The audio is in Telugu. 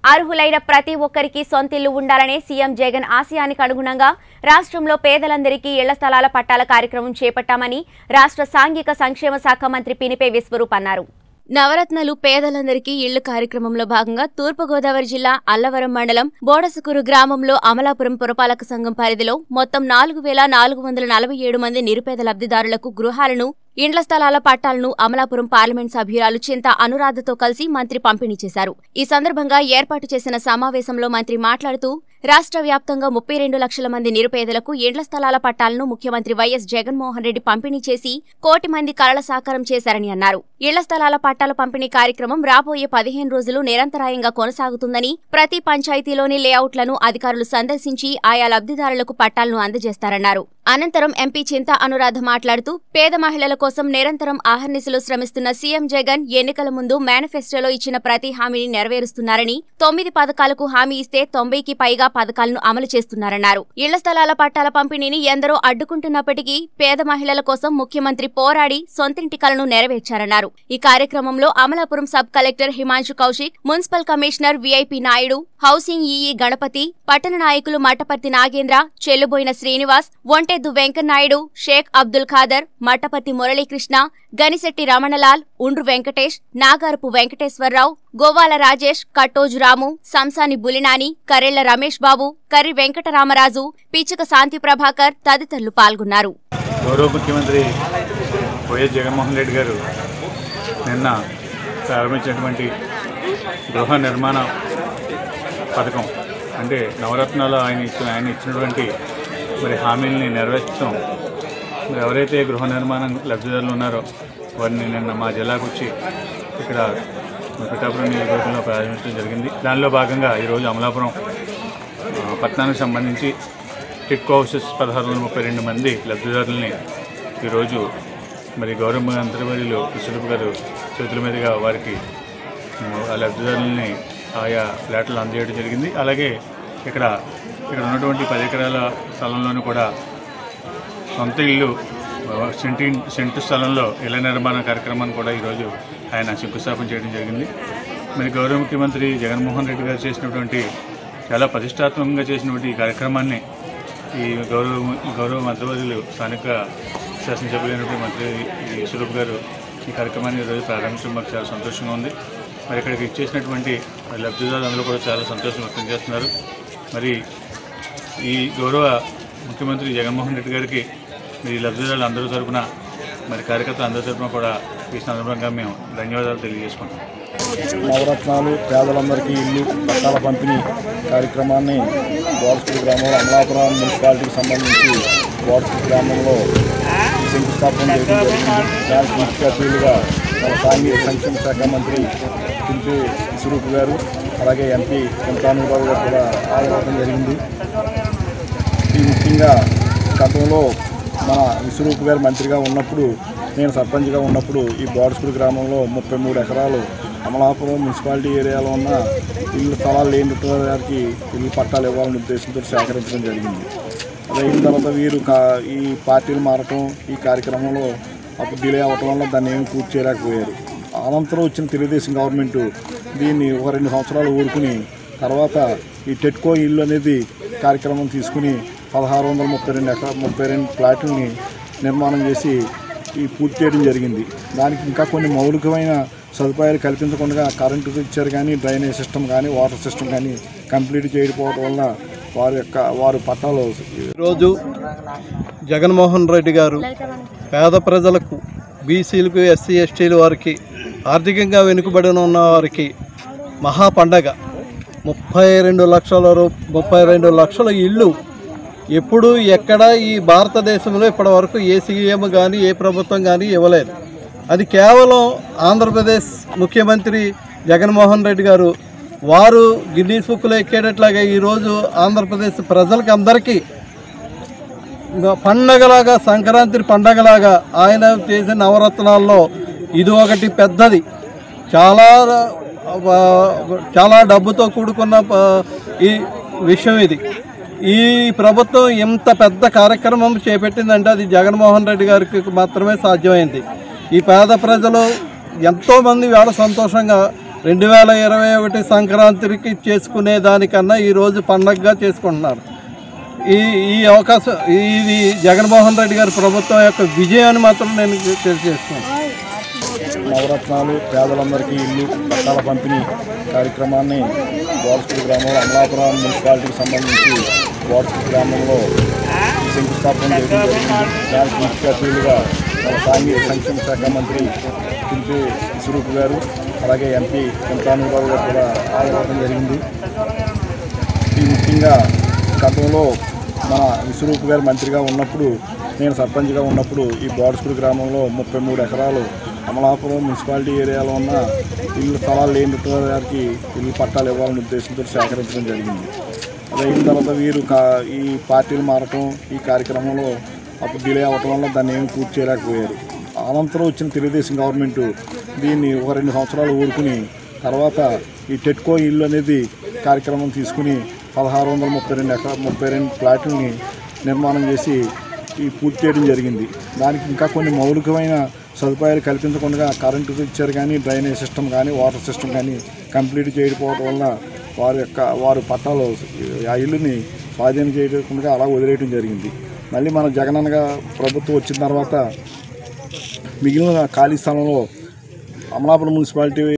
అర్హులైన ప్రతి ఒక్కరికి సొంతిల్లు ఉండాలనే సీఎం జగన్ ఆశయానికి అనుగుణంగా రాష్ట్రంలో పేదలందరికీ ఇళ్ల స్థలాల పట్టాల కార్యక్రమం చేపట్టామని రాష్ట్ర సాంఘిక సంక్షేమ శాఖ మంత్రి పినిపే విశ్వరూప్ అన్నారు నవరత్నాలు పేదలందరికీ ఇళ్లు కార్యక్రమంలో భాగంగా తూర్పుగోదావరి జిల్లా అల్లవరం మండలం బోడసుకూరు గ్రామంలో అమలాపురం పురపాలక సంఘం పరిధిలో మొత్తం నాలుగు వేల నాలుగు వందల నలభై ఏడు మంది నిరుపేద లబ్ధిదారులకు గృహాలను ఇండ్ల స్థలాల పట్టాలను అమలాపురం పార్లమెంట్ సభ్యురాలు చింత అనురాధతో కలిసి మంత్రి పంపిణీ చేశారు ఈ సందర్భంగా ఏర్పాటు చేసిన సమావేశంలో మంత్రి మాట్లాడుతూ రాష్ట్ర వ్యాప్తంగా ముప్పై రెండు లక్షల మంది నిరుపేదలకు ఇండ్ల స్థలాల పట్టాలను ముఖ్యమంత్రి వైఎస్ జగన్మోహన్ రెడ్డి పంపిణీ చేసి కోటి మంది కలల సాకారం చేశారని అన్నారు ఇళ్ల స్థలాల పట్టాల పంపిణీ కార్యక్రమం రాబోయే పదిహేను రోజులు నిరంతరాయంగా కొనసాగుతుందని ప్రతి పంచాయతీలోని లేఅవుట్లను అధికారులు సందర్శించి ఆయా లబ్ధిదారులకు పట్టాలను అందజేస్తారన్నారు అనంతరం ఎంపీ చింత అనురాధ మాట్లాడుతూ పేద మహిళల కోసం నిరంతరం ఆహర్నిశలు శ్రమిస్తున్న సీఎం జగన్ ఎన్నికల ముందు మేనిఫెస్టోలో ఇచ్చిన ప్రతి హామీని నెరవేరుస్తున్నారని తొమ్మిది పథకాలకు హామీ ఇస్తే తొంభైకి పైగా పథకాలను అమలు చేస్తున్నారన్నారు ఇళ్ల స్థలాల పట్టాల పంపిణీని ఎందరో అడ్డుకుంటున్నప్పటికీ పేద మహిళల కోసం ముఖ్యమంత్రి పోరాడి సొంతింటి కలను నెరవేర్చారన్నారు ఈ కార్యక్రమంలో Amalapuram sub collector Himanshu Kaushik municipal commissioner VIP Naidu housing EE Ganapathi పట్టణ నాయకులు మట్టపర్తి నాగేంద్ర చెల్లుబోయిన శ్రీనివాస్ ఒంటెద్దు వెంకన్నాయుడు షేక్ అబ్దుల్ ఖాదర్ మట్టపర్తి మురళీకృష్ణ గనిశెట్టి రమణలాల్ ఉండ్రు వెంకటేష్ నాగారపు వెంకటేశ్వరరావు గోవాల రాజేష్ కట్టోజు రాము సంసాని బులినాని కరెళ్ల రమేష్ బాబు కర్రి వెంకటరామరాజు పిచ్చుక శాంతి ప్రభాకర్ తదితరులు పాల్గొన్నారు గౌరవ ముఖ్యమంత్రి వైఎస్ జగన్మోహన్ రెడ్డి గారు నిన్న ప్రారంభించినటువంటి గృహ నిర్మాణ పథకం అంటే నవరత్నాలు ఆయన ఇచ్చిన ఆయన ఇచ్చినటువంటి మరి హామీల్ని నెరవేర్చడం మరి ఎవరైతే గృహ నిర్మాణం లబ్ధిదారులు ఉన్నారో వారిని నిన్న మా జిల్లాకు వచ్చి ఇక్కడ మన పిఠాపురం నియోజకవర్గంలో ప్రారంభించడం జరిగింది దానిలో భాగంగా ఈరోజు అమలాపురం ఆ, పట్టణానికి సంబంధించి టిట్కో హౌసెస్ పదహారు వందల ముప్పై రెండు మంది లబ్ధిదారులని ఈరోజు మరి గౌరవ మంత్రివర్యులు విశ్వరూప్ గారు చేతుల మీదుగా వారికి ఉమ్, ఆ లబ్ధిదారులని ఆయా ఫ్లాట్లు అందజేయడం జరిగింది అలాగే ఇక్కడ ఇక్కడ ఉన్నటువంటి పది ఎకరాల స్థలంలోనూ కూడా సొంత ఇల్లు ఆ, సెంటి సెంటు స్థలంలో ఇళ్ల నిర్మాణ కార్యక్రమాన్ని కూడా ఈరోజు ఆయన శంకుస్థాపన చేయడం జరిగింది మరి గౌరవ ముఖ్యమంత్రి జగన్మోహన్ రెడ్డి గారు చేసినటువంటి చాలా ప్రతిష్టాత్మకంగా చేసినటువంటి ఈ కార్యక్రమాన్ని ఈ గౌరవ గౌరవ మంత్రివర్యులు స్థానిక శాసనసభ్యులైనటువంటి మంత్రి ఈ స్వరూప్ గారు ఈ కార్యక్రమాన్ని ఈరోజు ప్రారంభించడం మాకు చాలా సంతోషంగా ఉంది మరి ఇక్కడికి ఇచ్చేసినటువంటి మరి లబ్ధిదారులు అందరూ కూడా చాలా సంతోషం వ్యక్తం చేస్తున్నారు మరి ఈ గౌరవ ముఖ్యమంత్రి జగన్మోహన్ రెడ్డి గారికి మరి ఈ లబ్ధిదారులు అందరూ తరపున మరి కార్యకర్తలు అందరి తరపున కూడా ఈ సందర్భంగా మేము ధన్యవాదాలు తెలియజేసుకుంటాం నవరత్నాలు పేదలందరికీ ఇల్లు పట్టాల పంపిణీ కార్యక్రమాన్ని గోడస్పూర్ గ్రామంలో అమలాపురం మున్సిపాలిటీకి సంబంధించి గోడస్పూర్ గ్రామంలో శంకుస్థాపన చేయడం జరిగింది దానికి ముఖ్య అతిథులుగా మన సాంఘిక సంక్షేమ శాఖ మంత్రి పింపి స్వరూప్ గారు అలాగే ఎంపీ చింతానురావు గారు కూడా హాజరవడం జరిగింది ఈ ముఖ్యంగా గతంలో మన విశ్వరూప్ గారు మంత్రిగా ఉన్నప్పుడు నేను సర్పంచ్గా ఉన్నప్పుడు ఈ బోడస్కూరు గ్రామంలో ముప్పై మూడు ఎకరాలు అమలాపురం మున్సిపాలిటీ ఏరియాలో ఉన్న ఇల్లు స్థలాలు లేని వారికి ఇల్లు పట్టాలు ఇవ్వాలనే ఉద్దేశంతో సేకరించడం జరిగింది అది అయిన తర్వాత వీరు కా- ఈ పార్టీలు మారటం ఈ కార్యక్రమంలో అప్పుడు డిలే అవ్వటం వల్ల దాన్ని ఏమి పూర్తి చేయలేకపోయారు అనంతరం వచ్చిన తెలుగుదేశం గవర్నమెంట్ దీన్ని ఒక రెండు సంవత్సరాలు ఊరుకుని తర్వాత ఈ టెట్కో ఇల్లు అనేది కార్యక్రమం తీసుకుని పదహారు వందల ముప్పై రెండు ఎకరా ముప్పై రెండు ప్లాట్లని నిర్మాణం చేసి ఈ పూర్తి చేయడం జరిగింది దానికి ఇంకా కొన్ని మౌలికమైన సదుపాయాలు కల్పించకుండా కరెంటు ఇచ్చారు కానీ డ్రైనేజ్ సిస్టమ్ కానీ వాటర్ సిస్టమ్ కానీ కంప్లీట్ చేయకపోవడం వల్ల వారి యొక్క వారు పట్టాలు ఈరోజు జగన్మోహన్ రెడ్డి గారు పేద ప్రజలకు బీసీలకు ఎస్సీ ఎస్టీల వారికి ఆర్థికంగా వెనుకబడిన ఉన్న వారికి మహా పండగ ముప్పై రెండు లక్షల రూ- ముప్పై రెండు లక్షల ఇళ్ళు ఎప్పుడు ఎక్కడ ఈ భారతదేశంలో ఇప్పటివరకు ఏ సీఎం కానీ ఏ ప్రభుత్వం కానీ ఇవ్వలేదు అది కేవలం ఆంధ్రప్రదేశ్ ముఖ్యమంత్రి జగన్మోహన్ రెడ్డి గారు వారు గిన్నీస్ బుక్లో ఎక్కేటట్లాగా ఈరోజు ఆంధ్రప్రదేశ్ ప్రజలకి అందరికీ ఇంకా పండగలాగా సంక్రాంతి పండగలాగా ఆయన చేసిన నవరత్నాల్లో ఇది ఒకటి పెద్దది చాలా ఆ, చాలా డబ్బుతో కూడుకున్న ఆ, ఈ విషయం ఇది ఈ ప్రభుత్వం ఇంత పెద్ద కార్యక్రమం చేపట్టిందంటే అది జగన్మోహన్ రెడ్డి గారికి మాత్రమే సాధ్యమైంది ఈ పేద ప్రజలు ఎంతోమంది వేళ సంతోషంగా రెండు వేల ఇరవై ఒకటి సంక్రాంతికి చేసుకునే దానికన్నా ఈరోజు పండగగా చేసుకుంటున్నారు ఈ ఈ అవకాశం ఇది జగన్మోహన్ రెడ్డి గారి ప్రభుత్వం యొక్క విజయాన్ని మాత్రం నేను తెలియజేస్తున్నాను నవరత్నాలు పేదలందరికీ ఇల్లు పట్టాల పంపిణీ కార్యక్రమాన్ని గోడస్పూడి గ్రామంలో అమలాపురం మున్సిపాలిటీకి సంబంధించి గోడస్పూడి గ్రామంలో శంకుస్థాపన చేయడం జరిగింది దానికి ముఖ్య అతిథులుగా మన సాంఘిక సంక్షేమ శాఖ మంత్రి తింపి స్వరూప్ గారు అలాగే ఎంపీ కుంటానూరావు గారు కూడా హాజరవడం జరిగింది ఈ ముఖ్యంగా గతంలో మన విశ్వరూప్ గారు మంత్రిగా ఉన్నప్పుడు నేను సర్పంచ్గా ఉన్నప్పుడు ఈ బోడస్కూరు గ్రామంలో ముప్పై మూడు ఎకరాలు అమలాపురం మున్సిపాలిటీ ఏరియాలో ఉన్న ఇల్లు స్థలాలు లేని వారికి ఇల్లు పట్టాలు ఇవ్వాలనే ఉద్దేశంతో సేకరించడం జరిగింది అది అయిన తర్వాత వీరు కా ఈ పార్టీలు మారటం ఈ కార్యక్రమంలో అప్పుడు డిలే అవ్వటం వల్ల దాన్ని ఏమి పూర్తి చేయలేకపోయారు అనంతరం వచ్చిన తెలుగుదేశం గవర్నమెంట్ దీన్ని ఒక రెండు సంవత్సరాలు ఊరుకుని తర్వాత ఈ టెట్కో ఇల్లు అనేది కార్యక్రమం తీసుకుని పదహారు వందల ముప్పై రెండు ఎకరా ముప్పై రెండు ప్లాట్లని నిర్మాణం చేసి ఈ పూర్తి చేయడం జరిగింది దానికి ఇంకా కొన్ని మౌలికమైన సదుపాయాలు కల్పించకుండా కరెంటు ఇచ్చారు కానీ డ్రైనేజ్ సిస్టమ్ కానీ వాటర్ సిస్టమ్ కానీ కంప్లీట్ చేయకపోవడం వల్ల వారి యొక్క వారు పట్టాలు ఆ ఇల్లుని స్వాధీనం చేయకుండా అలా వదిలేయడం జరిగింది మళ్ళీ మన జగనన్నగా ప్రభుత్వం వచ్చిన తర్వాత మిగిలిన ఖాళీ స్థలంలో అమలాపురం మున్సిపాలిటీ